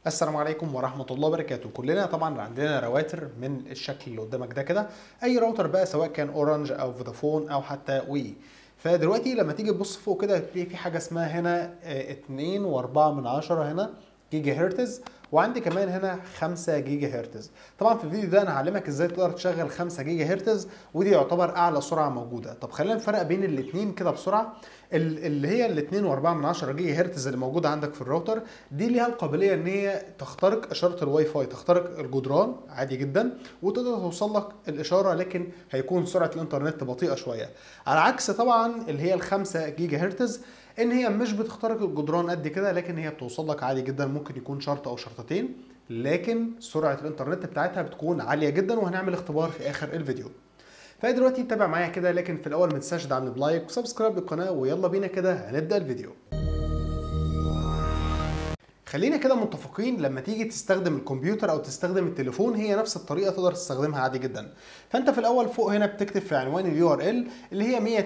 السلام عليكم ورحمة الله وبركاته كلنا طبعا عندنا رواتر من الشكل اللي قدامك ده كده اي راوتر بقى سواء كان اورنج او فودافون او حتى وي فدلوقتي لما تيجي تبص فوق كده هتلاقي في حاجة اسمها هنا 2 و4 من عشرة هنا جيجا هرتز وعندي كمان هنا 5 جيجا هرتز طبعا في الفيديو ده انا هعلمك ازاي تقدر تشغل 5 جيجا هرتز ودي يعتبر اعلى سرعه موجوده طب خلينا نفرق بين الاثنين كده بسرعه اللي هي ال 2 و4 من 10 جيجا هرتز اللي موجوده عندك في الراوتر دي ليها القابليه ان هي تخترق اشاره الواي فاي تخترق الجدران عادي جدا وتقدر توصل لك الاشاره لكن هيكون سرعه الانترنت بطيئه شويه على عكس طبعا اللي هي ال 5 جيجا هرتز ان هي مش بتخترق الجدران قد كده لكن هي بتوصل لك عادي جدا ممكن يكون شرط او شرطتين لكن سرعه الانترنت بتاعتها بتكون عاليه جدا وهنعمل اختبار في اخر الفيديو فدلوقتي تابع معايا كده لكن في الاول ما تنساش تدعمني بلايك وسبسكرايب للقناه ويلا بينا كده هنبدا الفيديو خلينا كده متفقين لما تيجي تستخدم الكمبيوتر او تستخدم التليفون هي نفس الطريقه تقدر تستخدمها عادي جدا فانت في الاول فوق هنا بتكتب في عنوان اليو ار ال اللي هي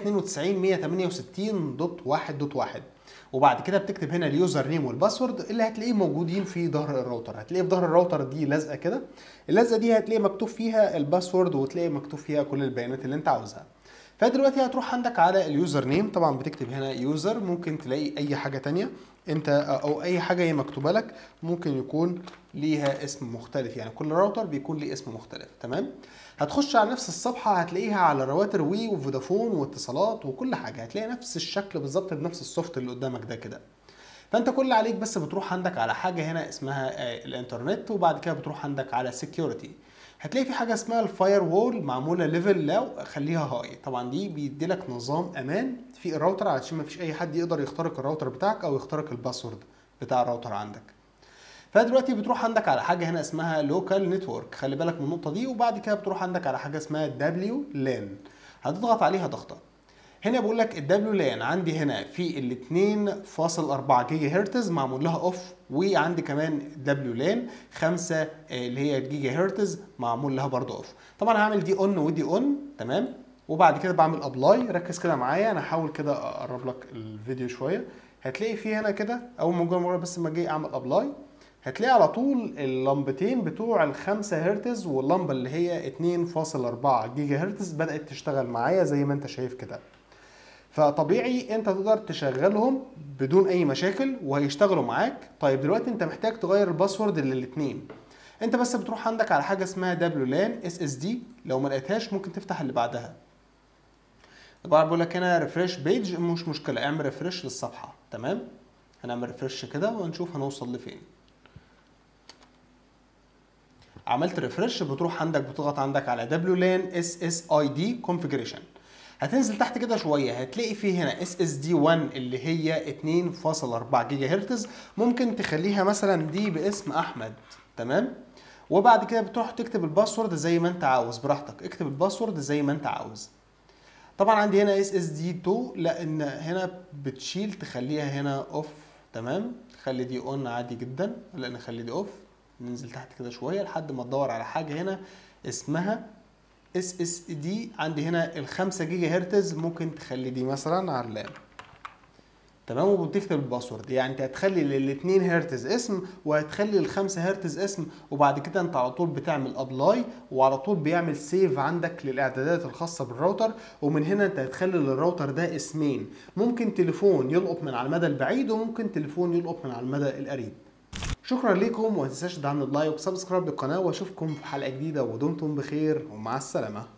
192.168.1.1 وبعد كده بتكتب هنا اليوزر نيم والباسورد اللي هتلاقيه موجودين في ظهر الراوتر هتلاقي في ظهر الراوتر دي لزقه كده اللزقه دي هتلاقي مكتوب فيها الباسورد وتلاقي مكتوب فيها كل البيانات اللي انت عاوزها فدلوقتي هتروح عندك على اليوزر نيم طبعا بتكتب هنا يوزر ممكن تلاقي اي حاجه تانية انت او اي حاجه هي مكتوبه لك ممكن يكون ليها اسم مختلف يعني كل راوتر بيكون ليه اسم مختلف تمام هتخش على نفس الصفحه هتلاقيها على رواتر وي وفودافون واتصالات وكل حاجه هتلاقي نفس الشكل بالظبط بنفس السوفت اللي قدامك ده كده فانت كل اللي عليك بس بتروح عندك على حاجه هنا اسمها الانترنت وبعد كده بتروح عندك على سكيورتي هتلاقي في حاجه اسمها الفاير وول معموله ليفل لو خليها هاي طبعا دي بيدي لك نظام امان في الراوتر علشان ما فيش اي حد يقدر يخترق الراوتر بتاعك او يخترق الباسورد بتاع الراوتر عندك فدلوقتي بتروح عندك على حاجه هنا اسمها لوكال نتورك خلي بالك من النقطه دي وبعد كده بتروح عندك على حاجه اسمها دبليو لان هتضغط عليها ضغطه هنا بقول لك الدبليو لان عندي هنا في ال 2.4 جيجا هرتز معمول لها اوف وعندي كمان دبليو لان 5 اللي هي جيجا هرتز معمول لها برضه اوف طبعا هعمل دي اون ودي اون تمام وبعد كده بعمل ابلاي ركز كده معايا انا هحاول كده اقرب لك الفيديو شويه هتلاقي في هنا كده اول ما مره بس ما اجي اعمل ابلاي هتلاقي على طول اللمبتين بتوع ال 5 هرتز واللمبه اللي هي 2.4 جيجا هرتز بدات تشتغل معايا زي ما انت شايف كده فطبيعي انت تقدر تشغلهم بدون اي مشاكل وهيشتغلوا معاك طيب دلوقتي انت محتاج تغير الباسورد للاثنين انت بس بتروح عندك على حاجه اسمها دبليو لان اس اس دي لو ما لقيتهاش ممكن تفتح اللي بعدها طبعا بقول لك هنا ريفرش بيج مش مشكله اعمل ريفرش للصفحه تمام هنعمل ريفرش كده ونشوف هنوصل لفين عملت ريفرش بتروح عندك بتضغط عندك على دبليو لان اس اس اي دي كونفيجريشن هتنزل تحت كده شويه هتلاقي فيه هنا اس اس دي 1 اللي هي 2.4 جيجا هرتز ممكن تخليها مثلا دي باسم احمد تمام وبعد كده بتروح تكتب الباسورد زي ما انت عاوز براحتك اكتب الباسورد زي ما انت عاوز طبعا عندي هنا اس اس دي 2 لان هنا بتشيل تخليها هنا اوف تمام تخلي دي اون عادي جدا لا نخلي دي اوف ننزل تحت كده شويه لحد ما تدور على حاجه هنا اسمها اس اس دي عندي هنا ال 5 جيجا هرتز ممكن تخلي دي مثلا على اللاب تمام وبتكتب الباسورد يعني انت هتخلي لل 2 هرتز اسم وهتخلي ال 5 هرتز اسم وبعد كده انت على طول بتعمل ابلاي وعلى طول بيعمل سيف عندك للاعدادات الخاصه بالراوتر ومن هنا انت هتخلي للراوتر ده اسمين ممكن تليفون يلقط من على المدى البعيد وممكن تليفون يلقط من على المدى القريب شكرا لكم وما تنساش تدعمنا بلايك وسبسكرايب للقناه واشوفكم في حلقه جديده ودمتم بخير ومع السلامه